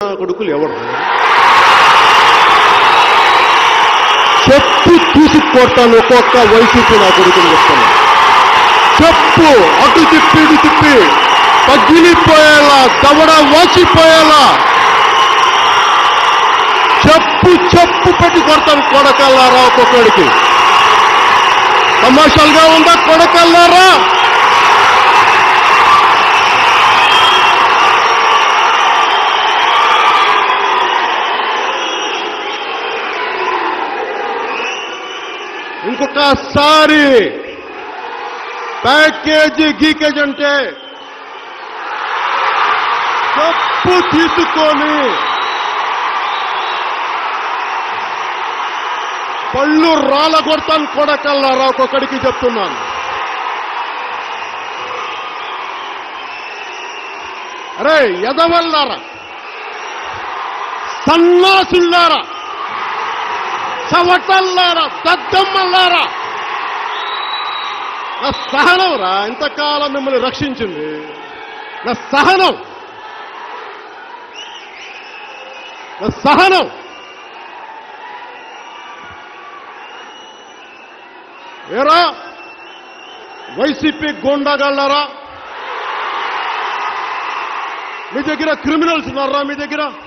కొడుకులు ఎవరు చెప్పు తీసుకొట్టాను ఒక్కొక్క వైసీపీ నా కొడుకుని చెప్తాను చెప్పు అటు తిప్పి ఇటు తిప్పి పగిలిపోయేలా దవడ వాసిపోయేలా చెప్పు చెప్పు పెట్టి కొడతాను కొడకల్లారా ఒక్కొక్కడికి తమాషాలుగా ఉందా కొడకల్లారా ఇంకొకసారి ప్యాకేజీ గీకేజ్ అంటే తప్పు తీసుకొని పళ్ళు రాళ్ళ కొడతాను కొడకల్లారా ఒక్కొక్కడికి చెప్తున్నాను అరే ఎదవల్లారా సన్నాసుల్లారా చవటల్లారా దద్దమ్మల్లారా నా సహనం రా ఇంతకాలం మిమ్మల్ని రక్షించింది నా సహనం నా సహనం ఏరా వైసీపీ గోండాగాళ్ళారా మీ దగ్గర క్రిమినల్స్ ఉన్నారా మీ దగ్గర